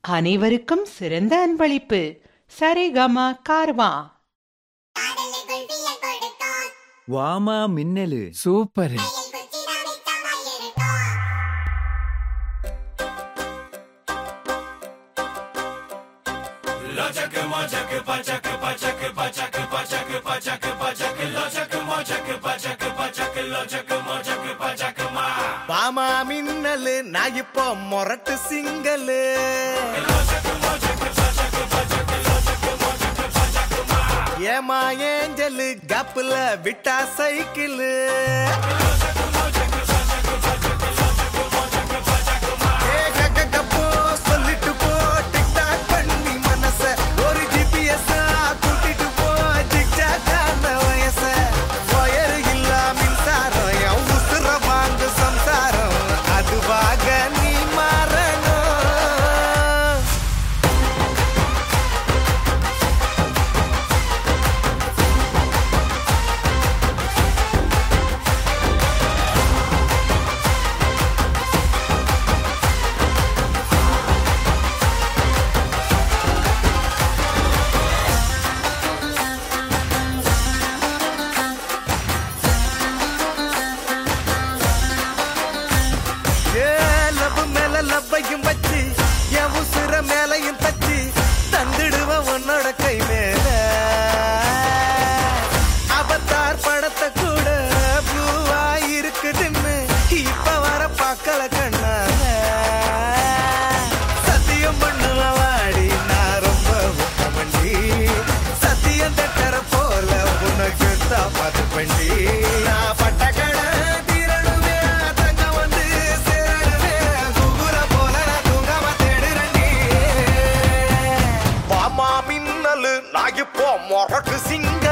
அனைவருக்கும் சிறந்த அன்பளிப்பு சரிகம கார்வா காதலுக்குள் வியல் கொடுத்தான் வாமா மின்னலு சூப்பர் கையில் குச்சி ரவித்த மயிரிட்டான் பாமா மின்னலு நான் இப்போ மொரட்டு சிங்கலு ஏமா ஏஞ்சலு கப்புல விட்டா சைக்கிளு ஏ கக்க கப்போ, சொல்லிட்டு போ, டிக்டாக் பண்ணி மனச. ஒரு GPS -ஆ கூட்டிட்டு போ, ஜிக்ஜாக்கான வயச. wire இல்லா மின்சாரம், என் உசுர வாங்கு சம்சாரம். அதுவாக நீ மாறணும் ஏ லவ் மேல லவ்வையும் வச்சு என் உசுர மேலையும் தச்சு தந்துடுவ உன்னோட கை மேல அவதார் படத்தை கூட ப்ளூவா இருக்குதுன்னு இப்ப வர பார்க்கல கண்ணால சத்தியம் பண்ணுவ வாடி நான் ரொம்ப உத்தமண்டி சத்தியம் தட்டற போல உனக்கு தான் பார்த்து பண்ணி நான் பட்ட கடை தீரணுமே தங்க வந்து சேரணுமே குகுல போல நான் தூங்காம தேடுறேன்டி பாமா மின்னலு நான் இப்போ மொரட்டு சிங்க